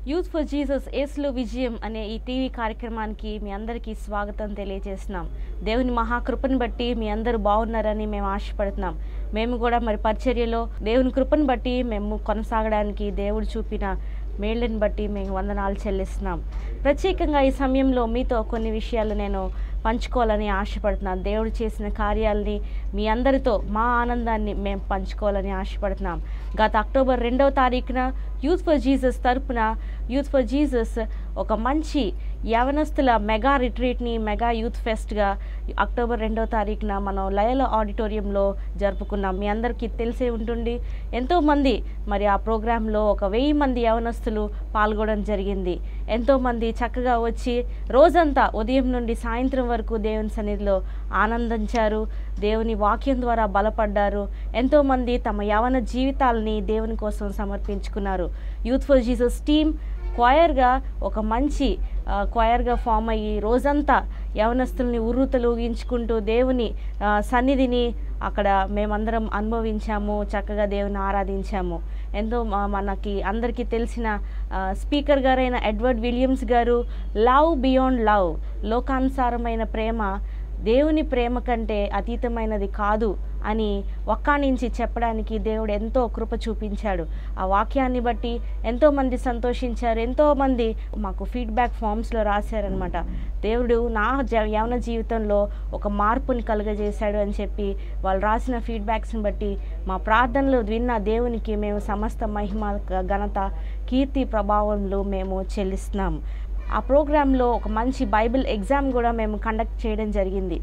youth for Jesus ఏసులో విజయం అనే ఈ టీవీ కార్యక్రమానికి మీ అందరికీ స్వాగతం తెలియజేస్తున్నాం దేవుని మహాకృపను బట్టి మీ అందరూ బాగున్నారని మేము ఆశపడుతున్నాం మేము కూడా మరి పరిచర్యలో దేవుని కృపను బట్టి మేము కొనసాగడానికి దేవుడు చూపిన మేళ్ళని బట్టి మేము వందనాలు చెల్లిస్తున్నాం ప్రత్యేకంగా ఈ సమయంలో మీతో కొన్ని విషయాలు నేను పంచుకోవాలని ఆశపడుతున్నాను దేవుడు చేసిన కార్యాలని మీ అందరితో మా ఆనందాన్ని మేము పంచుకోవాలని ఆశపడుతున్నాం గత అక్టోబర్ రెండవ తారీఖున యూత్ ఫర్ జీసస్ తరపున యూత్ ఫర్ జీసస్ ఒక మంచి యవనస్తుల మెగా రిట్రీట్ని మెగా యూత్ ఫెస్ట్గా అక్టోబర్ రెండవ తారీఖున మనం లయల ఆడిటోరియంలో జరుపుకున్నాం మీ అందరికీ తెలిసే ఉంటుంది ఎంతోమంది మరి ఆ ప్రోగ్రాంలో ఒక వెయ్యి మంది యవనస్తులు పాల్గొనడం జరిగింది ఎంతోమంది చక్కగా వచ్చి రోజంతా ఉదయం నుండి సాయంత్రం వరకు దేవుని సన్నిధిలో ఆనందించారు దేవుని వాక్యం ద్వారా బలపడ్డారు ఎంతోమంది తమ యవన జీవితాలని దేవుని కోసం సమర్పించుకున్నారు యూత్ ఫర్ జీసస్ టీమ్ క్వయర్గా ఒక మంచి ఆ, క్వయర్గా ఫామ్ అయ్యి రోజంతా యవనస్తుల్ని ఉర్రూతలు ఊగించుకుంటూ దేవుని ఆ, సన్నిధిని అక్కడ మేమందరం అనుభవించాము చక్కగా దేవుని ఆరాధించాము ఎంతో మా- మనకి అందరికీ తెలిసిన ఆ, స్పీకర్ గారైన ఎడ్వర్డ్ విలియమ్స్ గారు లవ్ బియాండ్ లవ్ లోకానుసారమైన ప్రేమ దేవుని ప్రేమ కంటే అతీతమైనది కాదు అని ఒక్కానించి చెప్పడానికి దేవుడు ఎంతో కృప చూపించాడు ఆ వాక్యాన్ని బట్టి ఎంతోమంది సంతోషించారు ఎంతోమంది మాకు ఫీడ్బ్యాక్ ఫామ్స్లో రాశారనమాట దేవుడు నా జ యవన జీవితంలో ఒక మార్పుని కలుగజేశాడు అని చెప్పి వాళ్ళు రాసిన ఫీడ్బ్యాక్స్ని బట్టి మా ప్రార్థనలు విన్న దేవునికి మేము సమస్త మహిమ ఘనత కీర్తి ప్రభావంలో మేము చెల్లిస్తున్నాము ఆ ప్రోగ్రాంలో ఒక మంచి బైబిల్ ఎగ్జామ్ కూడా మేము కండక్ట్ చేయడం జరిగింది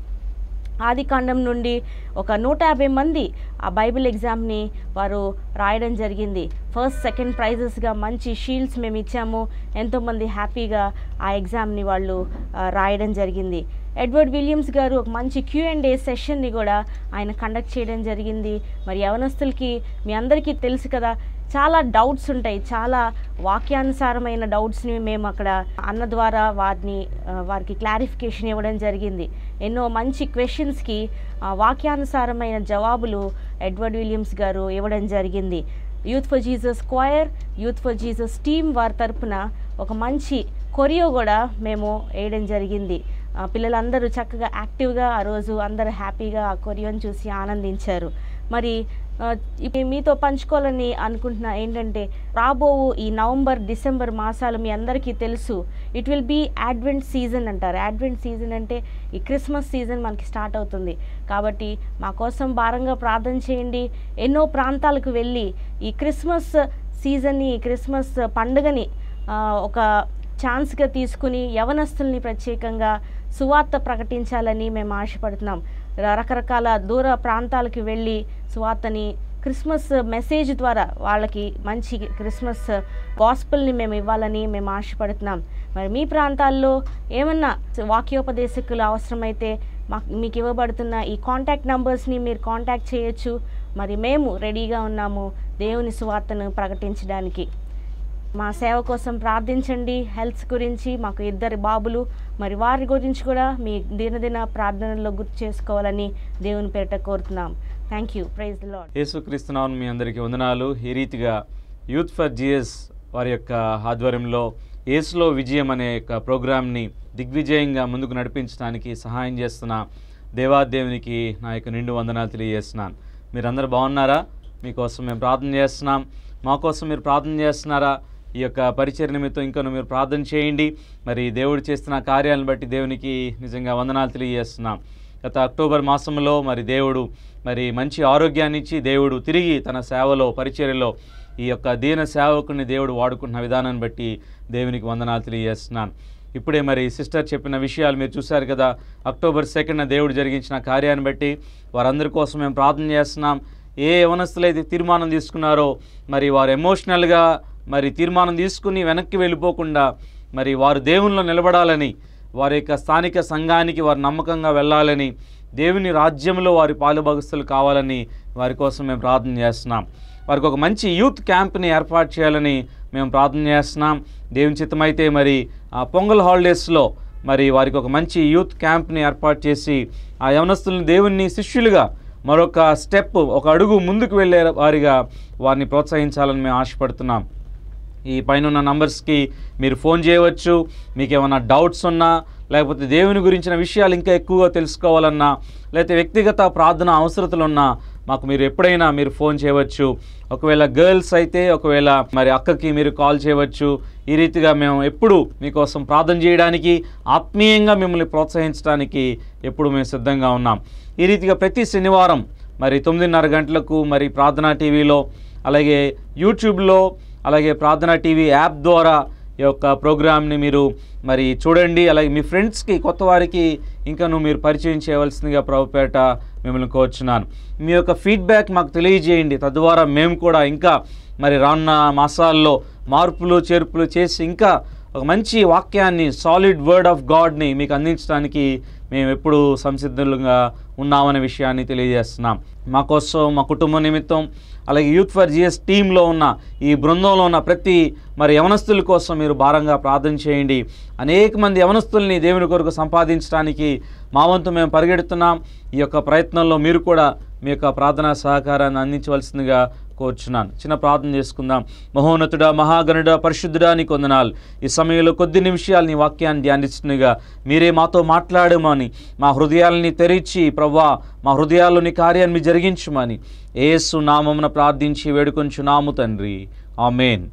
ఆది కాండం నుండి ఒక నూట యాభై మంది ఆ బైబిల్ ఎగ్జామ్ని వారు రాయడం జరిగింది ఫస్ట్ సెకండ్ ప్రైజెస్గా మంచి షీల్డ్స్ మేము ఇచ్చాము ఎంతోమంది హ్యాపీగా ఆ ఎగ్జామ్ని వాళ్ళు ఆ, రాయడం జరిగింది ఎడ్వర్డ్ విలియమ్స్ గారు ఒక మంచి క్యూ అండ్ ఏ సెషన్ని కూడా ఆయన కండక్ట్ చేయడం జరిగింది మరి యవనస్తులకి మీ అందరికీ తెలుసు కదా చాలా డౌట్స్ ఉంటాయి చాలా వాక్యానుసారమైన డౌట్స్ని మేము అక్కడ అన్న ద్వారా వారిని ఆ, వారికి క్లారిఫికేషన్ ఇవ్వడం జరిగింది ఎన్నో మంచి క్వశ్చన్స్కి వాక్యానుసారమైన జవాబులు ఎడ్వర్డ్ విలియమ్స్ గారు ఇవ్వడం జరిగింది youth for Jesus choir youth for Jesus team వారి తరపున ఒక మంచి కొరియో కూడా మేము వేయడం జరిగింది ఆ, పిల్లలందరూ చక్కగా యాక్టివ్గా ఆ రోజు అందరూ హ్యాపీగా ఆ కొరియోని చూసి ఆనందించారు మరి ఆ, ఇప్పుడు మీతో పంచుకోవాలని అనుకుంటున్నా ఏంటంటే రాబో ఈ నవంబర్ డిసెంబర్ మాసాలు మీ అందరికీ తెలుసు it will be advent season అంటారు అడ్వెంట్ సీజన్ అంటే ఈ క్రిస్మస్ సీజన్ మనకి స్టార్ట్ అవుతుంది కాబట్టి మా కోసం భారంగా ప్రార్థన చేయండి ఎన్నో ప్రాంతాలకు వెళ్ళి ఈ క్రిస్మస్ సీజన్ని ఈ క్రిస్మస్ పండుగని ఆ, ఒక ఛాన్స్గా తీసుకుని యవనస్తుల్ని ప్రత్యేకంగా సువార్త ప్రకటించాలని మేము ఆశపడుతున్నాం ర- రకరకాల దూర ప్రాంతాలకు వెళ్ళి సువార్తని క్రిస్మస్ మెసేజ్ ద్వారా వాళ్ళకి మంచి క్రిస్మస్ గాస్పుల్ని మేము ఇవ్వాలని మేము ఆశపడుతున్నాం మరి మీ ప్రాంతాల్లో ఏమన్నా వాక్యోపదేశకులు అవసరమైతే మాకు మీకు ఇవ్వబడుతున్న ఈ కాంటాక్ట్ నంబర్స్ని మీరు కాంటాక్ట్ చేయొచ్చు మరి మేము రెడీగా ఉన్నాము దేవుని సువార్తను ప్రకటించడానికి మా సేవ కోసం ప్రార్థించండి హెల్త్ గురించి మాకు ఇద్దరు బాబులు మరి వారి గురించి కూడా మీ దినదిన ప్రార్థనలో గుర్తు చేసుకోవాలని దేవుని పేరిట కోరుతున్నాం thank you praise the Lord యేసుక్రీస్తునామం మీ అందరికీ వందనాలు ఈ రీతిగా యూత్ ఫర్ జిఎస్ వారి యొక్క ఆధ్వర్యంలో ఏసులో విజయం అనే యొక్క ప్రోగ్రామ్ని దిగ్విజయంగా ముందుకు నడిపించడానికి సహాయం చేస్తున్న దేవాదేవునికి నా యొక్క నిండు వందనాలు తెలియజేస్తున్నాను మీరందరూ బాగున్నారా మీకోసం మేము ప్రార్థన చేస్తున్నాం మా కోసం మీరు ప్రార్థన చేస్తున్నారా ఈ యొక్క పరిచయ నిమిత్తం ఇంకా మీరు ప్రార్థన చేయండి మరి దేవుడు చేస్తున్న కార్యాలను బట్టి దేవునికి నిజంగా వందనాలు తెలియజేస్తున్నాం గత అక్టోబర్ మాసంలో మరి దేవుడు మరి మంచి ఆరోగ్యాన్ని ఇచ్చి దేవుడు తిరిగి తన సేవలో పరిచర్యలో ఈ యొక్క దీన సేవకుని దేవుడు వాడుకుంటున్న విధానాన్ని బట్టి దేవునికి వందనాలు తెలియజేస్తున్నాను ఇప్పుడే మరి సిస్టర్ చెప్పిన విషయాలు మీరు చూశారు కదా అక్టోబర్ సెకండ్ దేవుడు జరిగించిన కార్యాన్ని బట్టి వారందరి కోసం మేము ప్రార్థన చేస్తున్నాం ఏ యవనస్తులైతే తీర్మానం తీసుకున్నారో మరి వారు ఎమోషనల్గా మరి తీర్మానం తీసుకుని వెనక్కి వెళ్ళిపోకుండా మరి వారు దేవునిలో నిలబడాలని వారి యొక్క స్థానిక సంఘానికి వారు నమ్మకంగా వెళ్ళాలని దేవుని రాజ్యంలో వారి పాలుభాగస్తులు కావాలని వారి కోసం మేము ప్రార్థన చేస్తున్నాం వారికి ఒక మంచి యూత్ క్యాంప్ని ఏర్పాటు చేయాలని మేము ప్రార్థన చేస్తున్నాం దేవుని చిత్తమైతే మరి ఆ పొంగల్ హాలిడేస్లో మరి వారికి ఒక మంచి యూత్ క్యాంప్ని ఏర్పాటు చేసి ఆ యవనస్తులను దేవుని శిష్యులుగా మరొక స్టెప్ ఒక అడుగు ముందుకు వెళ్ళే వారిగా వారిని ప్రోత్సహించాలని మేము ఆశపడుతున్నాం ఈ పైన ఉన్న నంబర్స్కి మీరు ఫోన్ చేయవచ్చు మీకు ఏమైనా డౌట్స్ ఉన్నా లేకపోతే దేవుని గురించిన విషయాలు ఇంకా ఎక్కువగా తెలుసుకోవాలన్నా లేకపోతే వ్యక్తిగత ప్రార్థన అవసరతలు ఉన్నా మాకు మీరు ఎప్పుడైనా మీరు ఫోన్ చేయవచ్చు ఒకవేళ గర్ల్స్ అయితే ఒకవేళ మరి అక్కకి మీరు కాల్ చేయవచ్చు ఈ రీతిగా మేము ఎప్పుడు మీకోసం ప్రార్థన చేయడానికి ఆత్మీయంగా మిమ్మల్ని ప్రోత్సహించడానికి ఎప్పుడు మేము సిద్ధంగా ఉన్నాం ఈ రీతిగా ప్రతి శనివారం మరి తొమ్మిదిన్నర గంటలకు మరి ప్రార్థనా టీవీలో అలాగే యూట్యూబ్లో అలాగే ప్రార్థనా టీవీ యాప్ ద్వారా ఈ యొక్క ప్రోగ్రామ్ని మీరు మరి చూడండి అలాగే మీ ఫ్రెండ్స్కి కొత్త వారికి ఇంకను మీరు పరిచయం చేయవలసిందిగా ప్రభుపేట మిమ్మల్ని కోరుచున్నాను మీ యొక్క ఫీడ్బ్యాక్ మాకు తెలియజేయండి తద్వారా మేము కూడా ఇంకా మరి రానున్న మాసాల్లో మార్పులు చేర్పులు చేసి ఇంకా ఒక మంచి వాక్యాన్ని సాలిడ్ వర్డ్ ఆఫ్ గాడ్ని మీకు అందించడానికి మేము ఎప్పుడు సంసిద్ధులుగా ఉన్నామనే విషయాన్ని తెలియజేస్తున్నాం మా కోసం మా కుటుంబ నిమిత్తం అలాగే యూత్ ఫర్ జిఎస్ టీంలో ఉన్న ఈ బృందంలో ఉన్న ప్రతి మరి యవనస్తుల కోసం మీరు భారంగా ప్రార్థన చేయండి అనేక మంది యవనస్తుల్ని దేవుని కొరకు సంపాదించడానికి మా వంతు మేము పరిగెడుతున్నాం ఈ యొక్క ప్రయత్నంలో మీరు కూడా మీ యొక్క ప్రార్థనా సహకారాన్ని అందించవలసిందిగా కోరుచున్నాను చిన్న ప్రార్థన చేసుకుందాం మహోన్నతుడా మహాగణుడా పరిశుద్ధుడా నీకు వందనాలు ఈ సమయంలో కొద్ది నిమిషాలు నీ వాక్యాన్ని ధ్యానిస్తుండగా మీరే మాతో మాట్లాడమని మా హృదయాలని తెరిచి ప్రవ్వా మా హృదయాల్లో నీ కార్యాన్ని మీరు జరిగించమని ఏసు నామమున ప్రార్థించి వేడుకొంచున్నాము తండ్రి ఆమెన్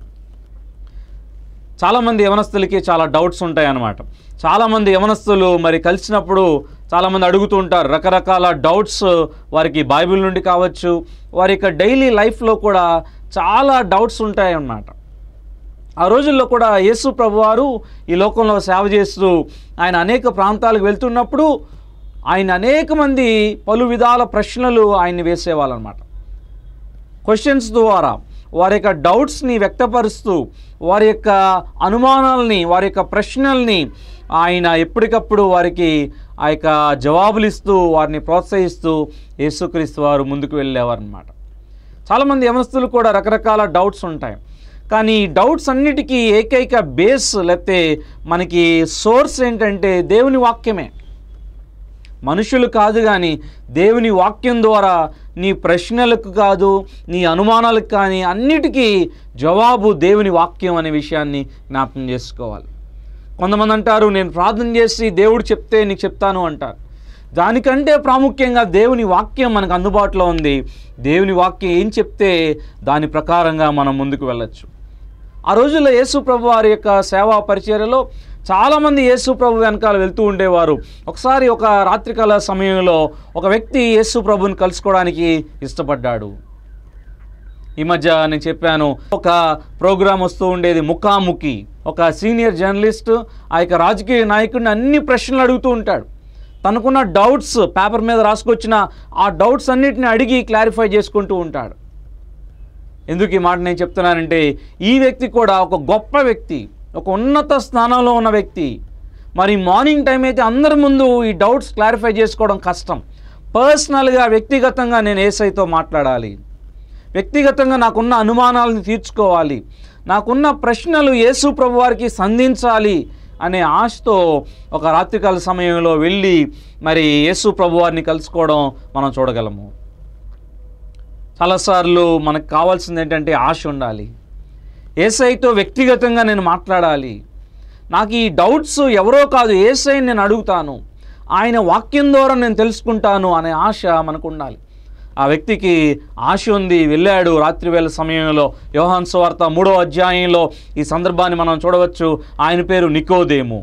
చాలామంది యవనస్తులకి చాలా డౌట్స్ ఉంటాయి అన్నమాట చాలామంది యవనస్తులు మరి కలిసినప్పుడు చాలామంది అడుగుతూ ఉంటారు రకరకాల డౌట్స్ వారికి బైబిల్ నుండి కావచ్చు వారి యొక్క డైలీ లైఫ్లో కూడా చాలా డౌట్స్ ఉంటాయి అన్నమాట ఆ రోజుల్లో కూడా యేసు ప్రభువారు ఈ లోకంలో సేవ చేస్తూ ఆయన అనేక ప్రాంతాలకు వెళ్తున్నప్పుడు ఆయన అనేక మంది పలు విధాల ప్రశ్నలు ఆయన్ని వేసేవాళ్ళనమాట క్వశ్చన్స్ ద్వారా వారి యొక్క డౌట్స్ని వ్యక్తపరుస్తూ వారి యొక్క అనుమానాలని వారి యొక్క ప్రశ్నల్ని ఆయన ఎప్పటికప్పుడు వారికి ఆ యొక్క జవాబులు ఇస్తూ వారిని ప్రోత్సహిస్తూ యేసుక్రీస్తు వారు ముందుకు వెళ్ళేవారనమాట చాలామంది యమనస్తులు కూడా రకరకాల డౌట్స్ ఉంటాయి కానీ ఈ డౌట్స్ అన్నిటికీ ఏకైక బేస్ లేకపోతే మనకి సోర్స్ ఏంటంటే దేవుని వాక్యమే మనుషులు కాదు కానీ దేవుని వాక్యం ద్వారా నీ ప్రశ్నలకు కాదు నీ అనుమానాలకు కానీ అన్నిటికీ జవాబు దేవుని వాక్యం అనే విషయాన్ని జ్ఞాపకం చేసుకోవాలి కొంతమంది అంటారు నేను ప్రార్థన చేసి దేవుడు చెప్తే నీకు చెప్తాను అంటారు దానికంటే ప్రాముఖ్యంగా దేవుని వాక్యం మనకు అందుబాటులో ఉంది దేవుని వాక్యం ఏం చెప్తే దాని ప్రకారంగా మనం ముందుకు వెళ్ళొచ్చు ఆ రోజుల్లో యేసు ప్రభు వారి యొక్క సేవా పరిచర్యలో చాలామంది యేసు ప్రభు వెనకాల వెళ్తూ ఉండేవారు ఒకసారి ఒక రాత్రికాల సమయంలో ఒక వ్యక్తి యేసు ప్రభుని కలుసుకోవడానికి ఇష్టపడ్డాడు ఈ మధ్య నేను చెప్పాను ఒక ప్రోగ్రాం వస్తూ ఉండేది ముఖాముఖి ఒక సీనియర్ జర్నలిస్ట్ ఆ యొక్క రాజకీయ నాయకుడిని అన్ని ప్రశ్నలు అడుగుతూ ఉంటాడు తనకున్న డౌట్స్ పేపర్ మీద రాసుకొచ్చిన ఆ డౌట్స్ అన్నిటిని అడిగి క్లారిఫై చేసుకుంటూ ఉంటాడు ఎందుకు ఈ మాట నేను చెప్తున్నానంటే ఈ వ్యక్తి కూడా ఒక గొప్ప వ్యక్తి ఒక ఉన్నత స్థానంలో ఉన్న వ్యక్తి మరి మార్నింగ్ టైం అయితే అందరి ముందు ఈ డౌట్స్ క్లారిఫై చేసుకోవడం కష్టం పర్సనల్గా వ్యక్తిగతంగా నేను ఏసైతో మాట్లాడాలి వ్యక్తిగతంగా నాకున్న అనుమానాలను తీర్చుకోవాలి నాకున్న ప్రశ్నలు యేసు ప్రభు వారికి సంధించాలి అనే ఆశతో ఒక రాత్రికాల సమయంలో వెళ్ళి మరి యేసు ప్రభు వారిని కలుసుకోవడం మనం చూడగలము చాలాసార్లు మనకు కావాల్సింది ఏంటంటే ఆశ ఉండాలి ఏసైతో వ్యక్తిగతంగా నేను మాట్లాడాలి నాకు ఈ డౌట్స్ ఎవరో కాదు ఏసై నేను అడుగుతాను ఆయన వాక్యం ద్వారా నేను తెలుసుకుంటాను అనే ఆశ మనకు ఉండాలి ఆ వ్యక్తికి ఆశ ఉంది వెళ్ళాడు రాత్రివేళ సమయంలో యోహాన్ సువార్త మూడో అధ్యాయంలో ఈ సందర్భాన్ని మనం చూడవచ్చు ఆయన పేరు నికోదేము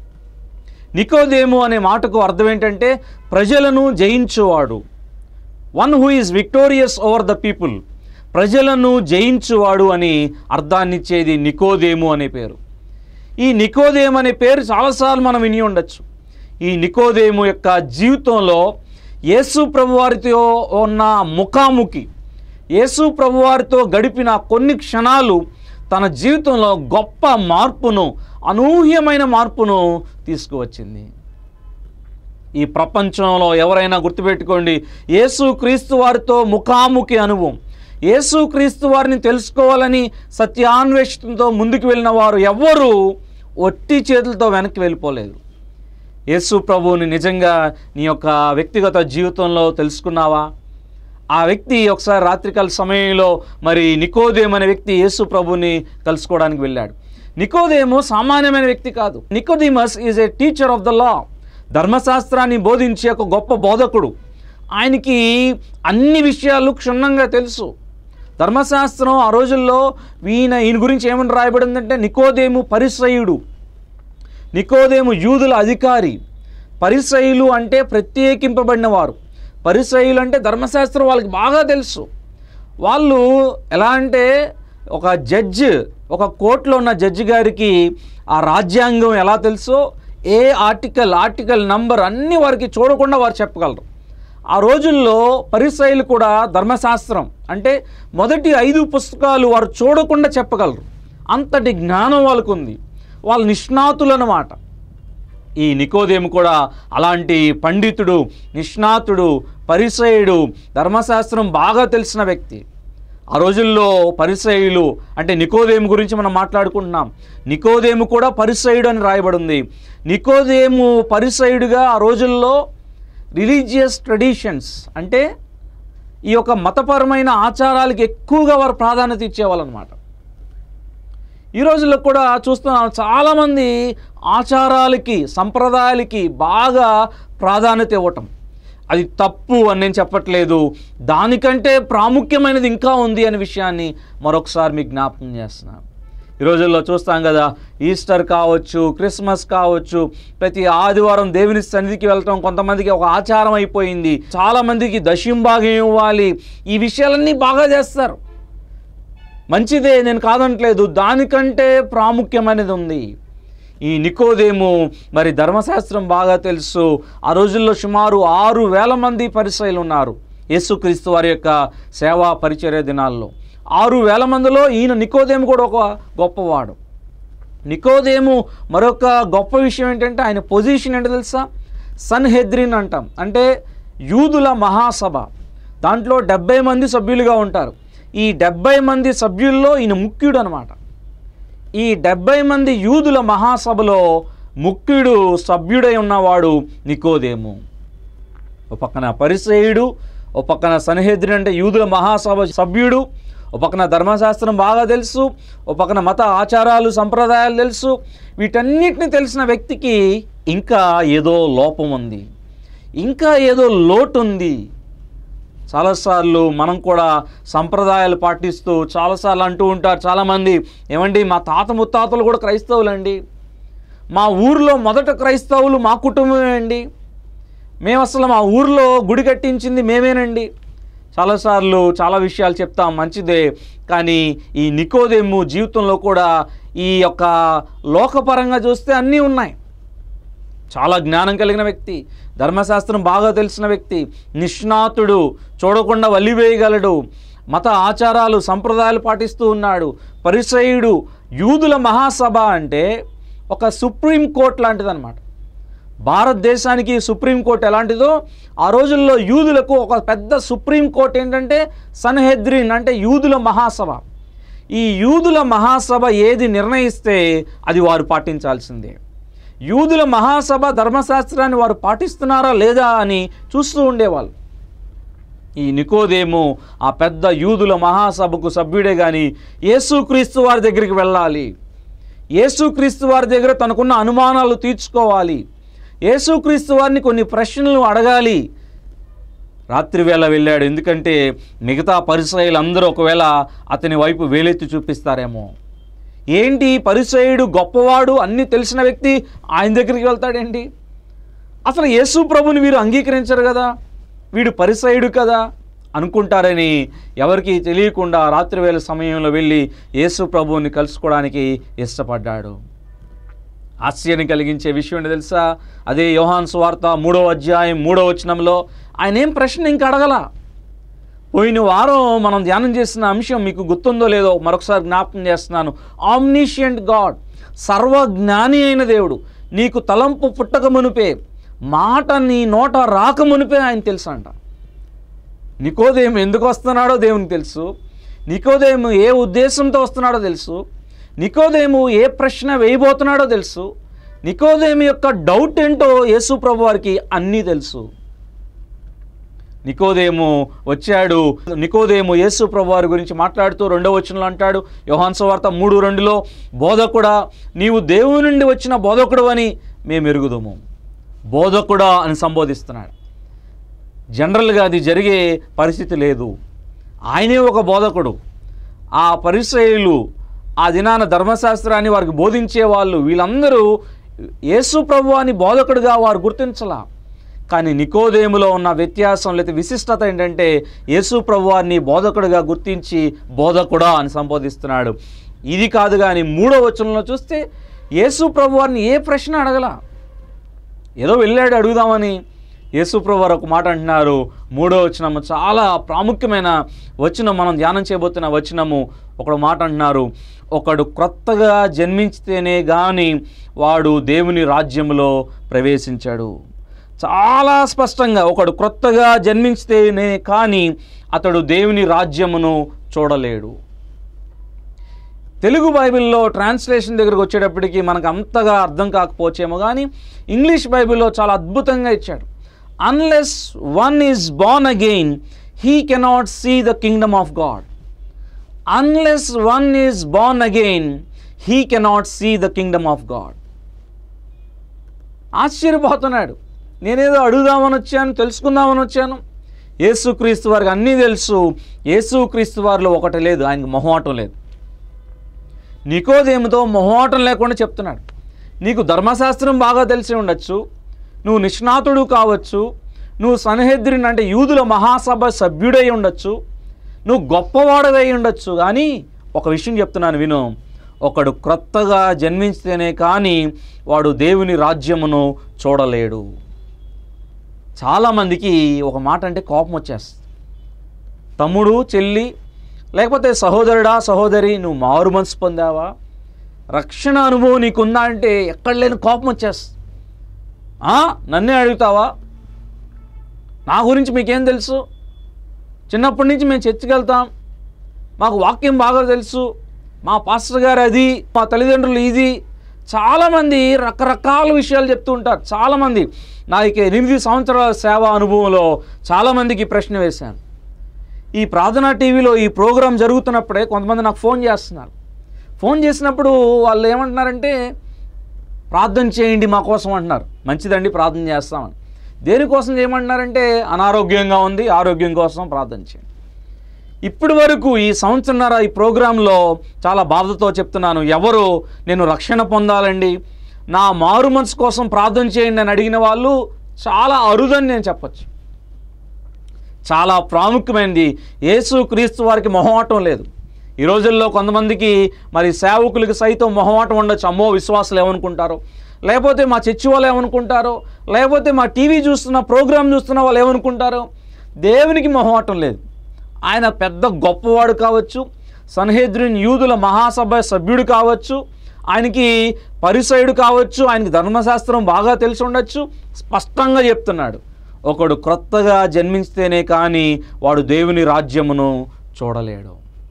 నికోదేము అనే మాటకు అర్థం ఏంటంటే ప్రజలను జయించువాడు one who is victorious over the people ప్రజలను జయించువాడు అని అర్థాన్నిచ్చేది నికోదేము అనే పేరు ఈ నికోదేము అనే పేరు చాలాసార్లు మనం విని ఉండొచ్చు ఈ నికోదేము యొక్క జీవితంలో యేసు ప్రభువారితో ఉన్న ముఖాముఖి యేసు ప్రభువారితో గడిపిన కొన్ని క్షణాలు తన జీవితంలో గొప్ప మార్పును అనూహ్యమైన మార్పును తీసుకువచ్చింది ఈ ప్రపంచంలో ఎవరైనా గుర్తుపెట్టుకోండి యేసు క్రీస్తు వారితో ముఖాముఖి అనుభవం యేసు క్రీస్తు వారిని తెలుసుకోవాలని సత్యాన్వేషణతో ముందుకు వెళ్ళిన వారు ఎవ్వరూ ఒట్టి చేతులతో వెనక్కి వెళ్ళిపోలేదు యేసు ప్రభువుని నిజంగా నీ యొక్క వ్యక్తిగత జీవితంలో తెలుసుకున్నావా ఆ వ్యక్తి ఒకసారి రాత్రికాల సమయంలో మరి నికోదేం అనే వ్యక్తి యేసు ప్రభుని కలుసుకోవడానికి వెళ్ళాడు నికోదేము సామాన్యమైన వ్యక్తి కాదు Nicodemus is a teacher of the law ధర్మశాస్త్రాన్ని బోధించే ఒక గొప్ప బోధకుడు ఆయనకి అన్ని విషయాలు క్షుణ్ణంగా తెలుసు ధర్మశాస్త్రం ఆ రోజుల్లో ఈయన ఈయన గురించి ఏమని రాయబడిందంటే నికోదేము పరిసయుడు నికోదేము యూదుల అధికారి పరిసయులు అంటే ప్రత్యేకింపబడిన వారు పరిసయులు అంటే ధర్మశాస్త్రం వాళ్ళకి బాగా తెలుసు వాళ్ళు ఎలా అంటే ఒక జడ్జ్ ఒక కోర్టులో ఉన్న జడ్జి గారికి ఆ రాజ్యాంగం ఎలా తెలుసో ఏ ఆర్టికల్ ఆర్టికల్ నంబర్ అన్నీ వారికి చూడకుండా వారు చెప్పగలరు ఆ రోజుల్లో పరిసయులు కూడా ధర్మశాస్త్రం అంటే మొదటి ఐదు పుస్తకాలు వారు చూడకుండా చెప్పగలరు అంతటి జ్ఞానం వాళ్ళకు ఉంది వాళ్ళు నిష్ణాతులు అన్నమాట ఈ నికోదేము కూడా అలాంటి పండితుడు నిష్ణాతుడు పరిసయుడు ధర్మశాస్త్రం బాగా తెలిసిన వ్యక్తి ఆ రోజుల్లో పరిసయులు అంటే నికోదేము గురించి మనం మాట్లాడుకుంటున్నాం నికోదేము కూడా పరిసయుడు అని రాయబడింది నికోదేము పరిసయుడిగా ఆ రోజుల్లో రిలీజియస్ ట్రెడిషన్స్ అంటే ఈ యొక్క మతపరమైన ఆచారాలకి ఎక్కువగా వారు ప్రాధాన్యత ఇచ్చేవాళ్ళు అనమాట ఈ రోజుల్లో కూడా చూస్తున్నాం చాలామంది ఆచారాలకి సంప్రదాయాలకి బాగా ప్రాధాన్యత ఇవ్వటం అది తప్పు అని నేను చెప్పట్లేదు దానికంటే ప్రాముఖ్యమైనది ఇంకా ఉంది అనే విషయాన్ని మరొకసారి మీకు జ్ఞాపకం చేస్తున్నాను ఈ రోజుల్లో చూస్తాం కదా ఈస్టర్ కావచ్చు క్రిస్మస్ కావచ్చు ప్రతి ఆదివారం దేవుని సన్నిధికి వెళ్ళటం కొంతమందికి ఒక ఆచారం అయిపోయింది చాలామందికి దశింభాగం ఇవ్వాలి ఈ విషయాలన్నీ బాగా చేస్తారు మంచిదే నేను కాదంటలేదు దానికంటే ప్రాముఖ్యమైనది ఉంది ఈ నికోదేము మరి ధర్మశాస్త్రం బాగా తెలుసు ఆ రోజుల్లో సుమారు ఆరు వేల మంది పరిచయలు ఉన్నారు యేసుక్రీస్తు వారి యొక్క సేవా పరిచర్య దినాల్లో ఆరు వేల మందిలో ఈయన నికోదేము కూడా ఒక గొప్పవాడు నికోదేము మరొక గొప్ప విషయం ఏంటంటే ఆయన పొజిషన్ ఏంటో తెలుసా సన్ హెద్రిన్ అంటాం అంటే యూదుల మహాసభ దాంట్లో డెబ్బై మంది సభ్యులుగా ఉంటారు ఈ డెబ్బై మంది సభ్యుల్లో ఈయన ముఖ్యుడు అనమాట ఈ డెబ్బై మంది యూదుల మహాసభలో ముఖ్యుడు సభ్యుడై ఉన్నవాడు నికోదేము ఒక పక్కన పరిసేయుడు ఒక పక్కన సన్హెద్రి అంటే యూదుల మహాసభ సభ్యుడు ఒక పక్కన ధర్మశాస్త్రం బాగా తెలుసు ఒక పక్కన మత ఆచారాలు సంప్రదాయాలు తెలుసు వీటన్నిటిని తెలిసిన వ్యక్తికి ఇంకా ఏదో లోపం ఉంది ఇంకా ఏదో లోటు ఉంది చాలాసార్లు మనం కూడా సంప్రదాయాలు పాటిస్తూ చాలాసార్లు అంటూ ఉంటారు చాలామంది ఏమండి మా తాత ముత్తాతలు కూడా క్రైస్తవులండి మా ఊరిలో మొదట క్రైస్తవులు మా కుటుంబమే అండి మేము అసలు మా ఊరిలో గుడి కట్టించింది మేమేనండి చాలాసార్లు చాలా విషయాలు చెప్తాం మంచిదే కానీ ఈ నికోదేము జీవితంలో కూడా ఈ యొక్క లోకపరంగా చూస్తే అన్నీ ఉన్నాయి చాలా జ్ఞానం కలిగిన వ్యక్తి ధర్మశాస్త్రం బాగా తెలిసిన వ్యక్తి నిష్ణాతుడు చూడకుండా వల్లివేయగలడు మత ఆచారాలు సంప్రదాయాలు పాటిస్తూ ఉన్నాడు పరిసయుడు యూదుల మహాసభ అంటే ఒక సుప్రీం కోర్ట్ లాంటిదన్నమాట భారతదేశానికి సుప్రీంకోర్టు ఎలాంటిదో ఆ రోజుల్లో యూదులకు ఒక పెద్ద సుప్రీంకోర్టు ఏంటంటే సన్హెద్రిన్ అంటే యూదుల మహాసభ ఈ యూదుల మహాసభ ఏది నిర్ణయిస్తే అది వారు పాటించాల్సిందే యూదుల మహాసభ ధర్మశాస్త్రాన్ని వారు పాటిస్తున్నారా లేదా అని చూస్తూ ఉండేవాళ్ళు ఈ నికోదేము ఆ పెద్ద యూదుల మహాసభకు సభ్యుడే కానీ యేసుక్రీస్తు వారి దగ్గరికి వెళ్ళాలి యేసుక్రీస్తు వారి దగ్గర తనకున్న అనుమానాలు తీర్చుకోవాలి యేసుక్రీస్తు వారిని కొన్ని ప్రశ్నలు అడగాలి రాత్రి వేళ వెళ్ళాడు ఎందుకంటే మిగతా పరిసయులు అందరూ ఒకవేళ అతని వైపు వేలెత్తి చూపిస్తారేమో ఏంటి పరిసయుడు గొప్పవాడు అన్నీ తెలిసిన వ్యక్తి ఆయన దగ్గరికి వెళ్తాడేంటి అసలు యేసు ప్రభుని వీరు అంగీకరించరు కదా వీడు పరిసయుడు కదా అనుకుంటారని ఎవరికి తెలియకుండా రాత్రివేళ సమయంలో వెళ్ళి యేసు ప్రభువుని కలుసుకోవడానికి ఇష్టపడ్డాడు ఆశ్చర్యం కలిగించే విషయం ఏంటో తెలుసా అదే యోహాన్ సువార్త మూడో అధ్యాయం మూడో వచనంలో ఆయన ఏం ప్రశ్న ఇంకా అడగల పోయిన వారం మనం ధ్యానం చేసిన అంశం మీకు గుర్తుందో లేదో మరొకసారి జ్ఞాపకం చేస్తున్నాను ఆమ్నిషియంట్ గాడ్ సర్వజ్ఞాని అయిన దేవుడు నీకు తలంపు పుట్టక మునిపే మాట నీ నోట రాక మునిపే ఆయన తెలుసు అంట నికోదేము ఎందుకు వస్తున్నాడో దేవునికి తెలుసు నికోదేము ఏ ఉద్దేశంతో వస్తున్నాడో తెలుసు నికోదేము ఏ ప్రశ్న వేయబోతున్నాడో తెలుసు నికోదేము యొక్క డౌట్ ఏంటో యేసు ప్రభు వారికి అన్నీ తెలుసు నికోదేము వచ్చాడు నికోదేము యేసు ప్రభు వారి గురించి మాట్లాడుతూ రెండో వచనంలో అంటాడు యోహాన్ సువార్త మూడు రెండులో బోధకుడా నీవు దేవుని నుండి వచ్చిన బోధకుడు అని మేము ఎరుగుదుము బోధకుడా అని సంబోధిస్తున్నాడు జనరల్గా అది జరిగే పరిస్థితి లేదు ఆయనే ఒక బోధకుడు ఆ పరిశ్రయులు ఆ దినాన ధర్మశాస్త్రాన్ని వారికి బోధించే వాళ్ళు వీళ్ళందరూ యేసు ప్రభు అని బోధకుడుగా వారు గుర్తించలా కానీ నికోదేములో ఉన్న వ్యత్యాసం లేదా విశిష్టత ఏంటంటే యేసు ప్రభు వారిని బోధకుడుగా గుర్తించి బోధకుడా అని సంబోధిస్తున్నాడు ఇది కాదు కానీ మూడో వచనంలో చూస్తే యేసు ప్రభు వారిని ఏ ప్రశ్న అడగల ఏదో వెళ్ళాడు అడుగుదామని యేసుప్రభు వారు ఒక మాట అంటున్నారు మూడో వచనము చాలా ప్రాముఖ్యమైన వచనం మనం ధ్యానం చేయబోతున్న వచనము ఒకడు మాట అంటున్నారు ఒకడు క్రొత్తగా జన్మించితేనే గాని వాడు దేవుని రాజ్యములో ప్రవేశించాడు చాలా స్పష్టంగా ఒకడు క్రొత్తగా జన్మించితేనే కానీ అతడు దేవుని రాజ్యమును చూడలేడు తెలుగు బైబిల్లో ట్రాన్స్లేషన్ దగ్గరకు వచ్చేటప్పటికి మనకు అంతగా అర్థం కాకపోవచ్చేమో కానీ ఇంగ్లీష్ బైబిల్లో చాలా అద్భుతంగా ఇచ్చాడు unless one is born again he cannot see the kingdom of God unless one is born again he cannot see the kingdom of God ఆశ్చర్యపోతున్నాడు నేనేదో అడుగుదామని వచ్చాను తెలుసుకుందామని వచ్చాను యేసుక్రీస్తు వారికి అన్నీ తెలుసు యేసుక్రీస్తు వారిలో ఒకటి లేదు ఆయనకు మొహమాటం లేదు నికోదేముతో మొహమాటం లేకుండా చెప్తున్నాడు నీకు ధర్మశాస్త్రం బాగా తెలిసి ఉండొచ్చు నువ్వు నిష్ణాతుడు కావచ్చు నువ్వు సన్హెద్రిన్ అంటే యూదుల మహాసభ సభ్యుడై ఉండొచ్చు నువ్వు గొప్పవాడదై ఉండొచ్చు కానీ ఒక విషయం చెప్తున్నాను విను ఒకడు క్రొత్తగా జన్మించితేనే కానీ వాడు దేవుని రాజ్యమును చూడలేడు చాలామందికి ఒక మాట అంటే కోపం వచ్చేస్తుంది తమ్ముడు చెల్లి లేకపోతే సహోదరుడా సహోదరి నువ్వు మారు మనసు పొందావా రక్షణ అనుభవం నీకుందా అంటే ఎక్కడ లేని కోపం వచ్చేస్తుంది ఆ, నన్నే అడుగుతావా నా గురించి మీకేం తెలుసు చిన్నప్పటి నుంచి మేము చర్చికి వెళ్తాం మాకు వాక్యం బాగా తెలుసు మా పాస్టర్ గారు అది మా తల్లిదండ్రులు ఇది చాలామంది రకరకాల విషయాలు చెప్తూ ఉంటారు చాలామంది నా ఇక ఎనిమిది సంవత్సరాల సేవా అనుభవంలో చాలామందికి ఈ ప్రశ్న వేశాను ఈ ప్రార్థనా టీవీలో ఈ ప్రోగ్రాం జరుగుతున్నప్పుడే కొంతమంది నాకు ఫోన్ చేస్తున్నారు ఫోన్ చేసినప్పుడు వాళ్ళు ఏమంటున్నారంటే ప్రార్థన చేయండి మా కోసం అంటున్నారు మంచిదండి ప్రార్థన చేస్తామని దేనికోసం చేయమంటున్నారంటే అనారోగ్యంగా ఉంది ఆరోగ్యం కోసం ప్రార్థన చేయండి ఇప్పటి వరకు ఈ సంవత్సరన్నర ఈ ప్రోగ్రాంలో చాలా బాధతో చెప్తున్నాను ఎవరు నేను రక్షణ పొందాలండి నా మారు మనసు కోసం ప్రార్థన చేయండి అని అడిగిన వాళ్ళు చాలా అరుదని నేను చెప్పచ్చు చాలా ప్రాముఖ్యమైనది యేసు క్రీస్తు వారికి మొహమాటం లేదు ఈ రోజుల్లో కొంతమందికి మరి సేవకులకి సైతం మొహమాటం ఉండొచ్చు అమ్మో విశ్వాసాలు ఏమనుకుంటారో లేకపోతే మా చర్చి వాళ్ళు ఏమనుకుంటారో లేకపోతే మా టీవీ చూస్తున్న ప్రోగ్రాం చూస్తున్న వాళ్ళు ఏమనుకుంటారో దేవునికి మొహమాటం లేదు ఆయన పెద్ద గొప్పవాడు కావచ్చు సన్హేద్రిన్ యూదుల మహాసభ సభ్యుడు కావచ్చు ఆయనకి పరిసయుడు కావచ్చు ఆయనకి ధర్మశాస్త్రం బాగా తెలిసి ఉండొచ్చు స్పష్టంగా చెప్తున్నాడు ఒకడు క్రొత్తగా జన్మించితేనే కానీ వాడు దేవుని రాజ్యమును చూడలేడు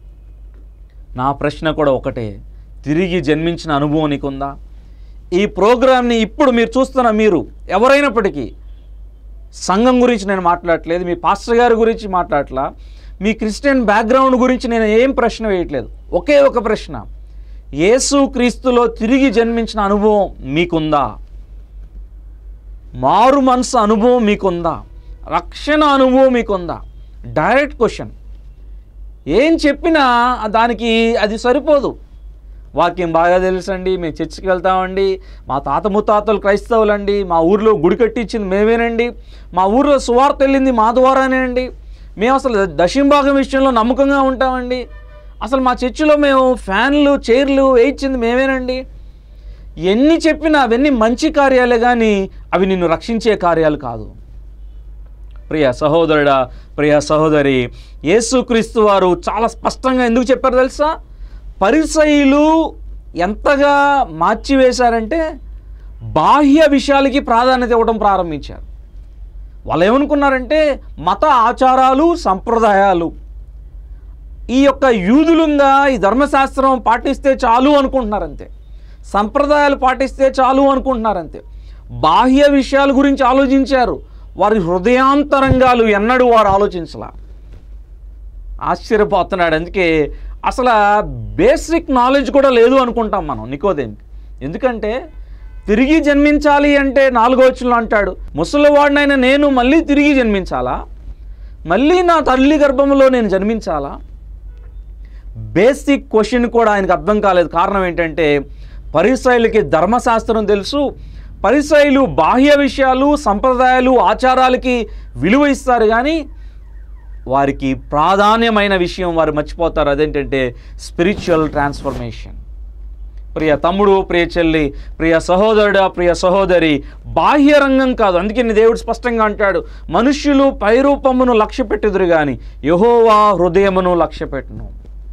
నా ప్రశ్న కూడా ఒకటే తిరిగి జన్మించిన అనుభవం నీకుందా ఈ ప్రోగ్రామ్ని ఇప్పుడు మీరు చూస్తున్న మీరు ఎవరైనప్పటికీ సంఘం గురించి నేను మాట్లాడట్లేదు మీ పాస్టర్ గారి గురించి మాట్లాడట్లా మీ క్రిస్టియన్ బ్యాక్గ్రౌండ్ గురించి నేను ఏం ప్రశ్న వేయట్లేదు ఒకే ఒక ప్రశ్న యేసు క్రీస్తులో తిరిగి జన్మించిన అనుభవం మీకుందా మారు మనసు అనుభవం మీకుందా రక్షణ అనుభవం మీకుందా డైరెక్ట్ క్వశ్చన్ ఏం చెప్పినా దానికి అది సరిపోదు వాక్యం బాగా తెలుసండి మేము చర్చికి వెళ్తామండి మా తాత ముత్తాతలు క్రైస్తవులండి మా ఊర్లో గుడి కట్టించింది మేమేనండి మా ఊర్లో సువార్త వెళ్ళింది మా ద్వారానేనండి మేము అసలు దశింభాగం విషయంలో నమ్మకంగా ఉంటామండి అసలు మా చర్చిలో మేము ఫ్యాన్లు చైర్లు వేయించింది మేమేనండి ఎన్ని చెప్పినా అవన్నీ మంచి కార్యాలే కానీ అవి నిన్ను రక్షించే కార్యాలు కాదు ప్రియ సహోదరుడా ప్రియ సహోదరి యేసుక్రీస్తు వారు చాలా స్పష్టంగా ఎందుకు చెప్పారు తెలుసా పరిసయులు ఎంతగా మార్చివేశారంటే బాహ్య విషయాలకి ప్రాధాన్యత ఇవ్వడం ప్రారంభించారు వాళ్ళు ఏమనుకున్నారంటే మత ఆచారాలు సంప్రదాయాలు ఈ యొక్క యూదులుగా ఈ ధర్మశాస్త్రం పాటిస్తే చాలు అనుకుంటున్నారు అంతే సంప్రదాయాలు పాటిస్తే చాలు అనుకుంటున్నారు అంతే బాహ్య విషయాల గురించి ఆలోచించారు వారి హృదయాంతరంగాలు ఎన్నడూ వారు ఆలోచించలా ఆశ్చర్యపోతున్నాడు అందుకే అసలు బేసిక్ నాలెడ్జ్ కూడా లేదు అనుకుంటాం మనం నికోదేమికి ఎందుకంటే తిరిగి జన్మించాలి అంటే నాలుగో వచ్చులు అంటాడు ముసలివాడినైనా నేను మళ్ళీ తిరిగి జన్మించాలా మళ్ళీ నా తల్లి గర్భంలో నేను జన్మించాలా బేసిక్ క్వశ్చన్ కూడా ఆయనకు అర్థం కాలేదు కారణం ఏంటంటే పరిసైలకి ధర్మశాస్త్రం తెలుసు పరిసైలు బాహ్య విషయాలు సంప్రదాయాలు ఆచారాలకి విలువ ఇస్తారు కానీ వారికి ప్రాధాన్యమైన విషయం వారు మర్చిపోతారు అదేంటంటే స్పిరిచువల్ ట్రాన్స్ఫర్మేషన్ ప్రియ తమ్ముడు ప్రియ చెల్లి ప్రియ సహోదరుడా ప్రియ సహోదరి బాహ్య రంగం కాదు అందుకే నీ దేవుడు స్పష్టంగా అంటాడు మనుష్యులు పైరూపమును లక్ష్య పెట్టుదురు కానీ యహోవా హృదయమును లక్ష్య పెట్టును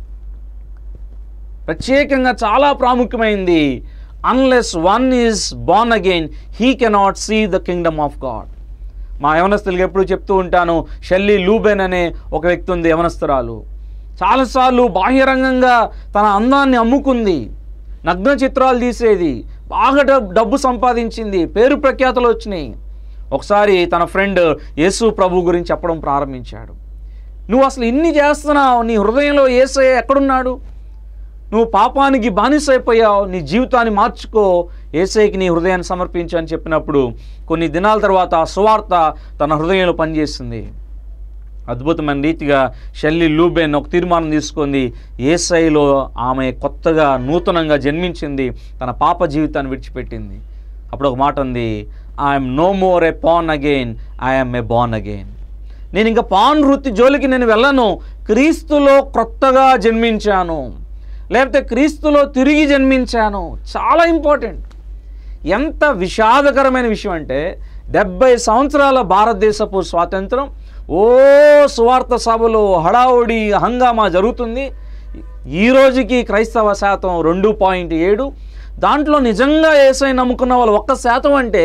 ప్రత్యేకంగా చాలా ప్రాముఖ్యమైంది unless one is born again he cannot see the kingdom of God మా యవనస్తులకి ఎప్పుడు చెప్తూ ఉంటాను షెల్లీ లూబెన్ అనే ఒక వ్యక్తి ఉంది యవనస్తురాలు చాలాసార్లు బాహ్యరంగంగా తన అందాన్ని అమ్ముకుంది నగ్న చిత్రాలు తీసేది బాగా డబ్- డబ్బు సంపాదించింది పేరు ప్రఖ్యాతలు వచ్చినాయి ఒకసారి తన ఫ్రెండ్ యేసు ప్రభు గురించి చెప్పడం ప్రారంభించాడు నువ్వు అసలు ఇన్ని చేస్తున్నావు నీ హృదయంలో ఏసయ్య ఎక్కడున్నాడు నువ్వు పాపానికి బానిసైపోయావు నీ జీవితాన్ని మార్చుకో ఏసైకి నీ హృదయాన్ని సమర్పించు అని చెప్పినప్పుడు కొన్ని దినాల తర్వాత ఆ సువార్త తన హృదయంలో పనిచేస్తుంది అద్భుతమైన రీతిగా షెల్లి లూబెన్ ఒక తీర్మానం తీసుకుంది ఏసైలో ఆమె కొత్తగా నూతనంగా జన్మించింది తన పాప జీవితాన్ని విడిచిపెట్టింది అప్పుడు ఒక మాట ఉంది I'm no more a pawn again I'm a born again నేను ఇంకా పాన్ వృత్తి జోలికి నేను వెళ్ళను క్రీస్తులో క్రొత్తగా జన్మించాను లేకపోతే క్రీస్తులో తిరిగి జన్మించాను చాలా ఇంపార్టెంట్ ఎంత విషాదకరమైన విషయం అంటే డెబ్బై సంవత్సరాల భారతదేశపు స్వాతంత్రం ఓ సువార్త సభలో హడావుడి హంగామా జరుగుతుంది ఈ రోజుకి క్రైస్తవ శాతం రెండు పాయింట్ ఏడు దాంట్లో నిజంగా ఏసై నమ్ముకున్న వాళ్ళు ఒక్క శాతం అంటే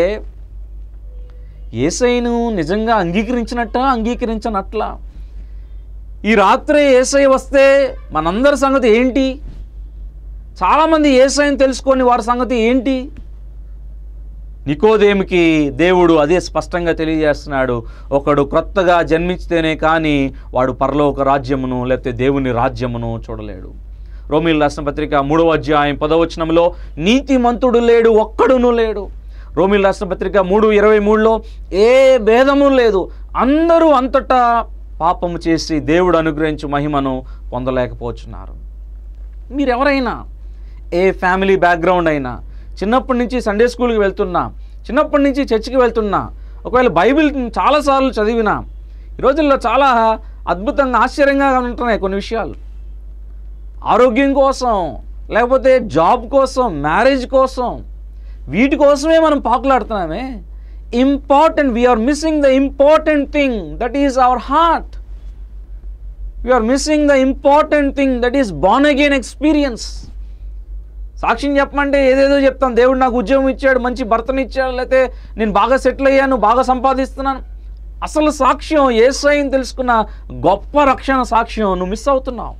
ఏసైను నిజంగా అంగీకరించినట్ట అంగీకరించనట్లా ఈ రాత్రి ఏసై వస్తే మనందరి సంగతి ఏంటి చాలామంది ఏసైని తెలుసుకొని వారి సంగతి ఏంటి నికోదేమికి దేవుడు అదే స్పష్టంగా తెలియజేస్తున్నాడు ఒకడు క్రొత్తగా జన్మించితేనే కానీ వాడు పరలోక రాజ్యమును లేకపోతే దేవుని రాజ్యమును చూడలేడు రోమిల్ రాసిన పత్రిక మూడవ అధ్యాయం పదవచనంలో నీతిమంతుడు లేడు ఒక్కడును లేడు రోమిల్ రాసిన పత్రిక మూడు ఇరవై మూడులో ఏ భేదము లేదు అందరూ అంతటా పాపము చేసి దేవుడు అనుగ్రహించు మహిమను పొందలేకపోతున్నారు మీరెవరైనా ఏ ఫ్యామిలీ బ్యాక్గ్రౌండ్ అయినా చిన్నప్పటి నుంచి సండే స్కూల్కి వెళ్తున్నా చిన్నప్పటి నుంచి చర్చికి వెళ్తున్నా ఒకవేళ బైబిల్ చాలాసార్లు చదివినా ఈ రోజుల్లో చాలా అద్భుతంగా ఆశ్చర్యంగా ఉంటున్నాయి కొన్ని విషయాలు ఆరోగ్యం కోసం లేకపోతే జాబ్ కోసం మ్యారేజ్ కోసం వీటి కోసమే మనం పాకులాడుతున్నామే important we are missing the important thing that is our heart we are missing the important thing that is born again experience సాక్ష్యం చెప్పమంటే ఏదేదో చెప్తాం దేవుడు నాకు ఉద్యోగం ఇచ్చాడు మంచి భర్తను ఇచ్చాడు లేకపోతే నేను బాగా సెటిల్ అయ్యాను బాగా సంపాదిస్తున్నాను అసలు సాక్ష్యం ఏసైని తెలుసుకున్న గొప్ప రక్షణ సాక్ష్యం నువ్వు మిస్ అవుతున్నావు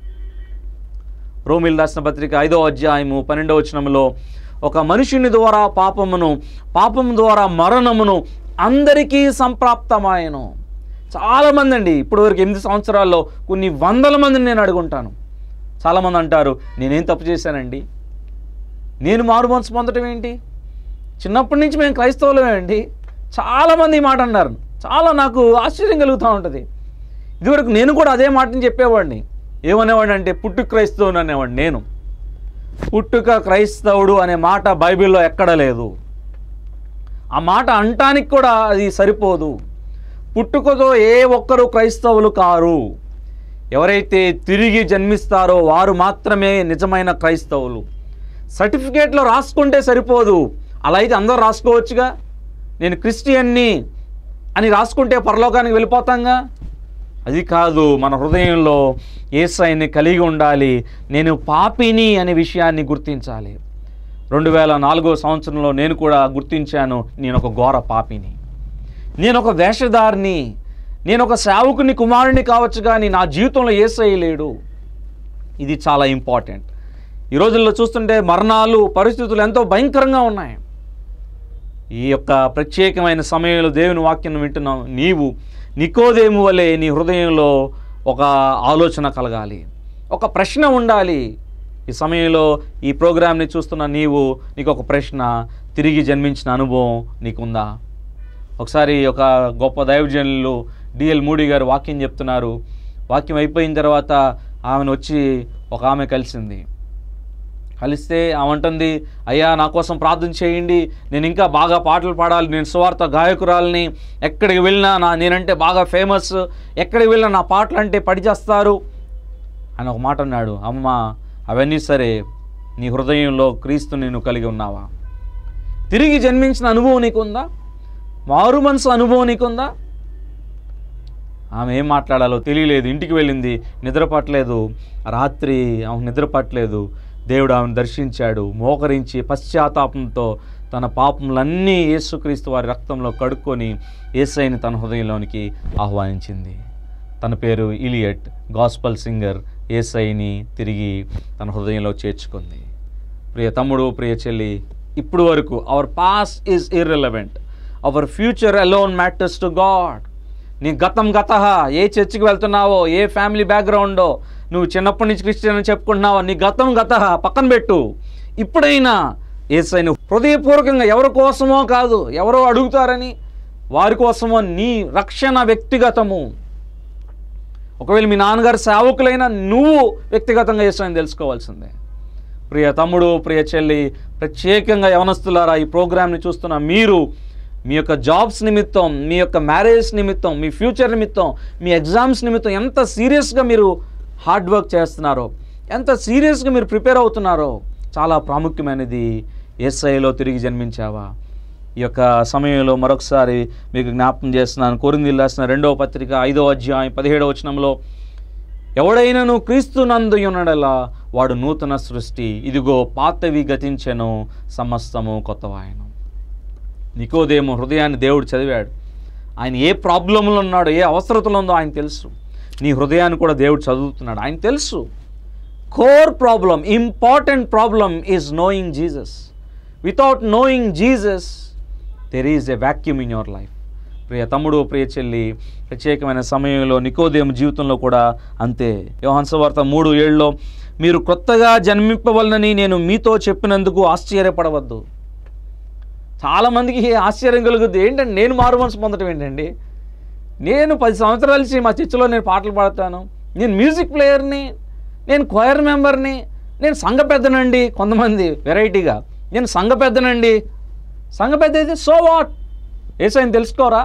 రోమిల్ రాసిన పత్రిక ఐదో అధ్యాయము పన్నెండవ వచనంలో ఒక మనుషుని ద్వారా పాపమును పాపము ద్వారా మరణమును అందరికీ సంప్రాప్తమాయను చాలామంది అండి ఇప్పటివరకు ఎనిమిది సంవత్సరాల్లో కొన్ని వందల మందిని నేను అడుగుంటాను చాలామంది అంటారు నేనేం తప్పు చేశానండి నేను మారు మనసు పొందటం ఏంటి చిన్నప్పటి నుంచి మేము క్రైస్తవులమే అండి చాలామంది ఈ మాట అన్నారు చాలా నాకు ఆశ్చర్యం కలుగుతూ ఉంటుంది ఇదివరకు నేను కూడా అదే మాటని చెప్పేవాడిని ఏమనేవాడిని అంటే పుట్టు క్రైస్తవుని అనేవాడిని నేను పుట్టుక క్రైస్తవుడు అనే మాట బైబిల్లో ఎక్కడ లేదు ఆ మాట అంటానికి కూడా అది సరిపోదు పుట్టుకతో ఏ ఒక్కరు క్రైస్తవులు కారు ఎవరైతే తిరిగి జన్మిస్తారో వారు మాత్రమే నిజమైన క్రైస్తవులు సర్టిఫికేట్లో రాసుకుంటే సరిపోదు అలా అయితే అందరూ రాసుకోవచ్చుగా నేను క్రిస్టియన్ని అని రాసుకుంటే పరలోకానికి వెళ్ళిపోతాంగా అది కాదు మన హృదయంలో ఏసైని కలిగి ఉండాలి నేను పాపిని అనే విషయాన్ని గుర్తించాలి రెండు వేల నాలుగో సంవత్సరంలో నేను కూడా గుర్తించాను నేను ఒక ఘోర పాపిని నేను ఒక వేషధారిని నేను ఒక సేవకుని కుమారుని కావచ్చు కానీ నా జీవితంలో ఏసై లేడు ఇది చాలా ఇంపార్టెంట్ ఈ రోజుల్లో చూస్తుంటే మరణాలు పరిస్థితులు ఎంతో భయంకరంగా ఉన్నాయి ఈ యొక్క ప్రత్యేకమైన సమయంలో దేవుని వాక్యం వింటున్నావు నీవు నికోదేము వలె నీ హృదయంలో ఒక ఆలోచన కలగాలి ఒక ప్రశ్న ఉండాలి ఈ సమయంలో ఈ ప్రోగ్రామ్ని చూస్తున్న నీవు నీకు ఒక ప్రశ్న తిరిగి జన్మించిన అనుభవం నీకుందా ఒకసారి ఒక గొప్ప దైవజనులు డిఎల్ మూడి గారు వాక్యం చెప్తున్నారు వాక్యం అయిపోయిన తర్వాత ఆమెను వచ్చి ఒక ఆమె కలిసింది కలిస్తే ఆమె అంటుంది అయ్యా నా కోసం ప్రార్థన చేయండి నేను ఇంకా బాగా పాటలు పాడాలి నేను సువార్త గాయకురాలని ఎక్కడికి వెళ్ళినా నా నేనంటే బాగా ఫేమస్ ఎక్కడికి వెళ్ళినా నా పాటలు అంటే పడిచేస్తారు అని ఒక మాట అన్నాడు అమ్మ అవన్నీ సరే నీ హృదయంలో క్రీస్తు నేను కలిగి ఉన్నావా తిరిగి జన్మించిన అనుభవం నీకుందా మారు మనసు అనుభవం నీకుందా ఆమె ఏం మాట్లాడాలో తెలియలేదు ఇంటికి వెళ్ళింది నిద్ర పట్టలేదు రాత్రి ఆమె నిద్ర పట్టలేదు దేవుడు ఆమెను దర్శించాడు మోకరించి పశ్చాత్తాపంతో తన పాపములన్నీ యేసుక్రీస్తు వారి రక్తంలో కడుక్కొని ఏసైని తన హృదయంలోనికి ఆహ్వానించింది తన పేరు ఇలియట్ గాస్పల్ సింగర్ ఏసైని తిరిగి తన హృదయంలో చేర్చుకుంది ప్రియ తమ్ముడు ప్రియ చెల్లి ఇప్పుడు వరకు our past is irrelevant our future alone matters to God నీ గతం గత ఏ చర్చికి వెళ్తున్నావో ఏ ఫ్యామిలీ బ్యాక్గ్రౌండో నువ్వు చిన్నప్పటి నుంచి క్రిస్టియన్ అని చెప్పుకుంటున్నావో నీ గతం గత పక్కన పెట్టు ఇప్పుడైనా ఏసైను హృదయపూర్వకంగా ఎవరి కోసమో కాదు ఎవరో అడుగుతారని వారి కోసమో నీ రక్షణ వ్యక్తిగతము ఒకవేళ మీ నాన్నగారు సేవకులైనా నువ్వు వ్యక్తిగతంగా ఏసైని తెలుసుకోవాల్సిందే ప్రియ తమ్ముడు ప్రియ చెల్లి ప్రత్యేకంగా యవనస్తులారా ఈ ప్రోగ్రామ్ని చూస్తున్న మీరు మీ యొక్క జాబ్స్ నిమిత్తం మీ యొక్క మ్యారేజ్ నిమిత్తం మీ ఫ్యూచర్ నిమిత్తం మీ ఎగ్జామ్స్ నిమిత్తం ఎంత సీరియస్గా మీరు హార్డ్ వర్క్ చేస్తున్నారో ఎంత సీరియస్గా మీరు ప్రిపేర్ అవుతున్నారో చాలా ప్రాముఖ్యమైనది ఎస్ఐలో తిరిగి జన్మించావా ఈ యొక్క సమయంలో మరొకసారి మీకు జ్ఞాపకం చేస్తున్నాను కోరింది రాసిన రెండవ పత్రిక ఐదవ అధ్యాయం పదిహేడవ వచనంలో ఎవడైనను క్రీస్తు నందు ఉన్నడలా వాడు నూతన సృష్టి ఇదిగో పాతవి గతించెను సమస్తము కొత్తవాయను నికోదేమో హృదయాన్ని దేవుడు చదివాడు ఆయన ఏ ప్రాబ్లంలో ఉన్నాడో ఏ అవసరతలో ఉందో ఆయన తెలుసు నీ హృదయాన్ని కూడా దేవుడు చదువుతున్నాడు ఆయన తెలుసు core problem important problem is knowing Jesus without knowing Jesus there is a vacuum in your life ప్రియ తమ్ముడు ప్రియ చెల్లి ప్రత్యేకమైన సమయంలో నికోదేము జీవితంలో కూడా అంతే యోహాన్స్ వార్త మూడు ఏళ్ళలో మీరు కొత్తగా జన్మింపవలనని నేను మీతో చెప్పినందుకు ఆశ్చర్యపడవద్దు చాలామందికి ఆశ్చర్యం కలుగుద్ది ఏంటంటే నేను మారు మనసు పొందటం ఏంటండి నేను పది సంవత్సరాల నుంచి మా చర్చిలో నేను పాటలు పాడతాను నేను మ్యూజిక్ ప్లేయర్ని నేను క్వైర్ మెంబర్ని నేను సంఘ పెద్దనండి కొంతమంది వెరైటీగా నేను సంఘ పెద్దనండి సంఘ పెద్ద అయితే సో వాట్ ఏసైని తెలుసుకోరా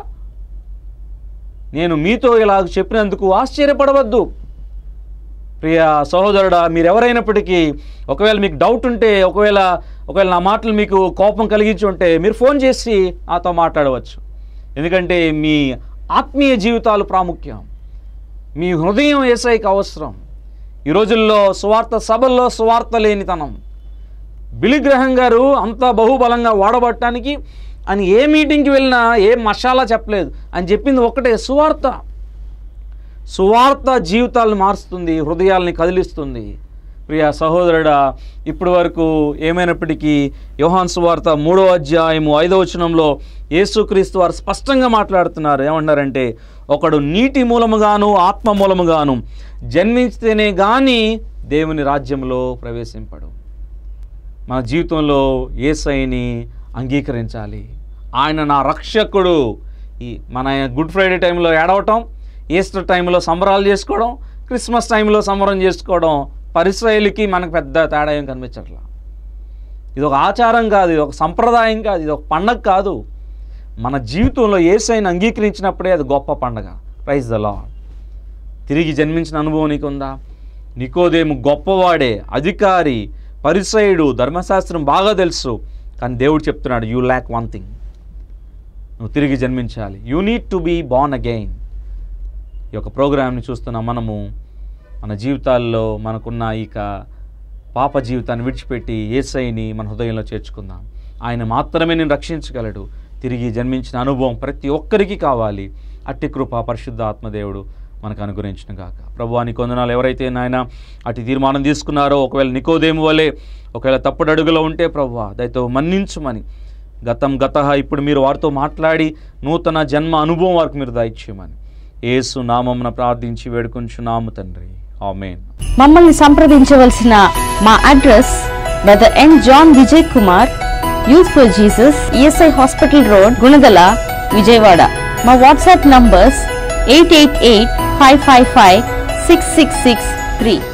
నేను మీతో ఇలా చెప్పినందుకు ఆశ్చర్యపడవద్దు ప్రియ సహోదరుడా మీరు ఎవరైనప్పటికీ ఒకవేళ మీకు డౌట్ ఉంటే ఒకవేళ ఒకవేళ నా మాటలు మీకు కోపం కలిగించి ఉంటే మీరు ఫోన్ చేసి నాతో మాట్లాడవచ్చు ఎందుకంటే మీ ఆత్మీయ జీవితాలు ప్రాముఖ్యం మీ హృదయం ఏసైకి అవసరం ఈ రోజుల్లో సువార్త సభల్లో సువార్త లేనితనం బిలిగ్రహం గారు అంత బహుబలంగా వాడబట్టడానికి ఆయన ఏ మీటింగ్కి వెళ్ళినా ఏ మసాలా చెప్పలేదు అని చెప్పింది ఒక్కటే సువార్త సువార్త జీవితాలను మారుస్తుంది హృదయాల్ని కదిలిస్తుంది ప్రియ సహోదరుడా ఇప్పటి వరకు ఏమైనప్పటికీ యోహాన్ సువార్త మూడో అధ్యాయము ఐదో వచనంలో యేసుక్రీస్తు వారు స్పష్టంగా మాట్లాడుతున్నారు ఏమన్నారంటే ఒకడు నీటి మూలముగాను ఆత్మ మూలముగాను జన్మిస్తేనే కానీ దేవుని రాజ్యంలో ప్రవేశింపడు మన జీవితంలో ఏసైని అంగీకరించాలి ఆయన నా రక్షకుడు ఈ మన గుడ్ ఫ్రైడే టైంలో ఏడవటం ఈస్టర్ టైంలో సంబరాలు చేసుకోవడం క్రిస్మస్ టైంలో సంబరం చేసుకోవడం పరిశ్రయలకి మనకు పెద్ద తేడా ఏం కనిపించట్లా ఇది ఒక ఆచారం కాదు ఇది ఒక సంప్రదాయం కాదు ఇది ఒక పండగ కాదు మన జీవితంలో ఏసైని అంగీకరించినప్పుడే అది గొప్ప పండగ ప్రైజ్ ద లాడ్ తిరిగి జన్మించిన అనుభవం నీకుందా నికోదేము గొప్పవాడే అధికారి పరిసయుడు ధర్మశాస్త్రం బాగా తెలుసు కానీ దేవుడు చెప్తున్నాడు యూ ల్యాక్ వన్ థింగ్ నువ్వు తిరిగి జన్మించాలి you need to be born again ఈ యొక్క ప్రోగ్రామ్ని చూస్తున్న మనము మన జీవితాల్లో మనకున్న ఇక పాప జీవితాన్ని విడిచిపెట్టి ఏసైని మన హృదయంలో చేర్చుకుందాం ఆయన మాత్రమే నేను రక్షించగలడు తిరిగి జన్మించిన అనుభవం ప్రతి ఒక్కరికి కావాలి అట్టి కృప పరిశుద్ధ ఆత్మదేవుడు మనకు అనుగ్రహించిన గాక ప్రభువాని కొందనాలు ఎవరైతే నాయన అటు తీర్మానం తీసుకున్నారో ఒకవేళ నికోదేము వలె ఒకవేళ తప్పుడు అడుగులో ఉంటే ప్రభువా దయతో మన్నించుమని గతం గత ఇప్పుడు మీరు వారితో మాట్లాడి నూతన జన్మ అనుభవం వారికి మీరు దయచేయమని ఏసు నామమున ప్రార్థించి వేడుకొంచున్నాము తండ్రి ఆమెన్ మమ్మల్ని సంప్రదించవలసిన మా address brother N John Vijay Kumar youth for Jesus ESI hospital road Gunadala Vijayawada మా WhatsApp numbers eight eight eight five five five six six six three